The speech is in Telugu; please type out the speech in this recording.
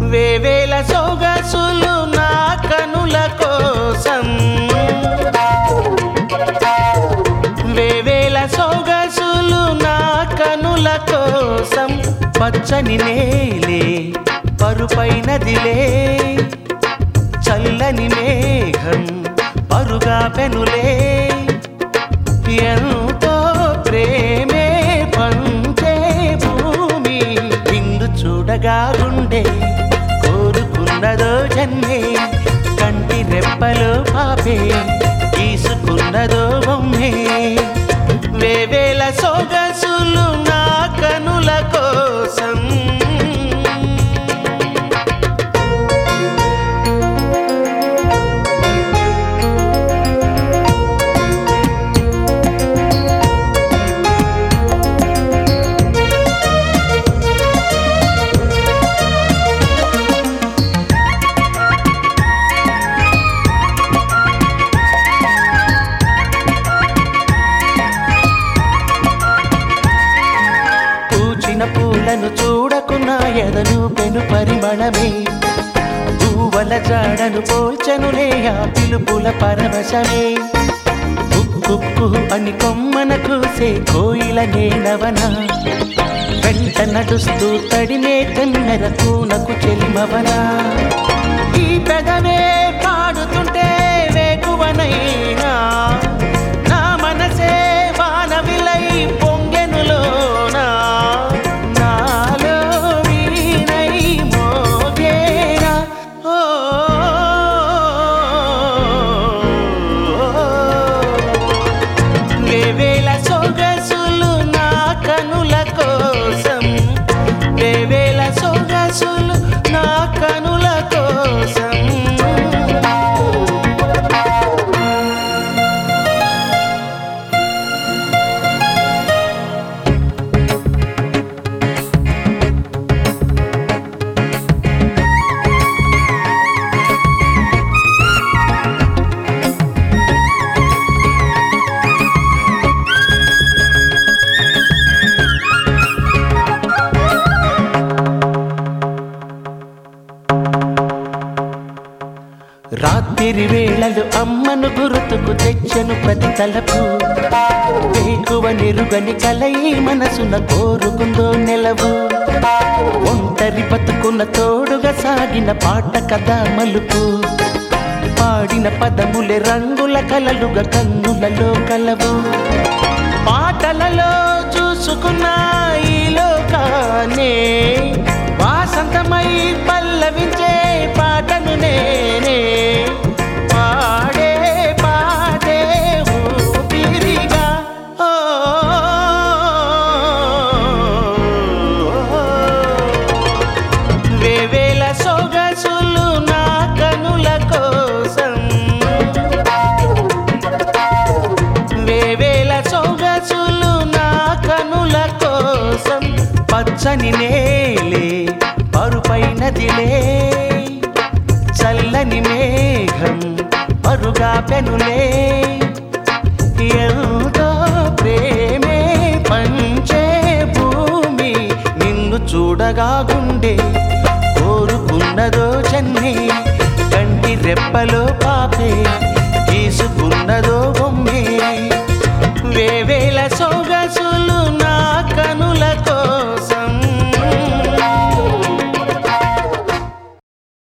వేవేల సొగసులు నా కనుల కోసం వేవేల సొగసులు నా కనుల కోసం పచ్చని నేలే పరుపైనదిలే చల్లని మేఘం పరుగా పెనులే ఎంతో ప్రేమే పంచే భూమి నిన్ను చూడగా గుండె కోరుకున్నదో జన్మే కంటి రెప్పలో పాపే తీసుకున్నదో బొమ్మే వేవేల సొగసులు నా కనుల కోసం పూచిన పూలను చూడకున్నా ఎదను పెను పరిమళమే పూవల జాడను పోల్చనులే ఆ పిలుపుల పరవశమే కుక్కు అని కొమ్మన కూసే కోయిల నేనవన వెంట నడుస్తూ తడినే కన్నెర కూనకు చెలిమవనా ఈ పెదవే పాడుతుంటే వేకువనైనా నా మనసే వానవిలై పొంగెనులోనా నాలో వీణై మోగేనా ఓ వేవేల సొగసులు నా కనుల కోసం వేవేల సొగసులు నా కనుల కోసం రాత్రి వేళలు అమ్మను గుర్తుకు తెచ్చను ప్రతి తలపు వేకువ నిరుగని కలై మనసున కోరుకుందో నెలవు ఒంటరి బతుకున్న తోడుగా సాగిన పాట కథ మలుపు పాడిన పదములే రంగుల కలలుగా కన్నులలో కలవు పాటలలో చూసుకున్న ఈ లోకానే వాసంతమై పల్లవించే పాటను నేనే పాడే పాడే ఊపిరిగా ఓ వేవేల సొగసులు నా కనుల కోసం వేవేల సొగసులు నా కనుల కోసం పచ్చని నేలే పరుపైనదిలే చల్లని మేఘం పరుగా పెనులే ఎంతో ప్రేమే పంచే భూమి నిన్ను చూడగా గుండె కోరుకున్నదో చెన్నై కంటి రెప్పలో పాపే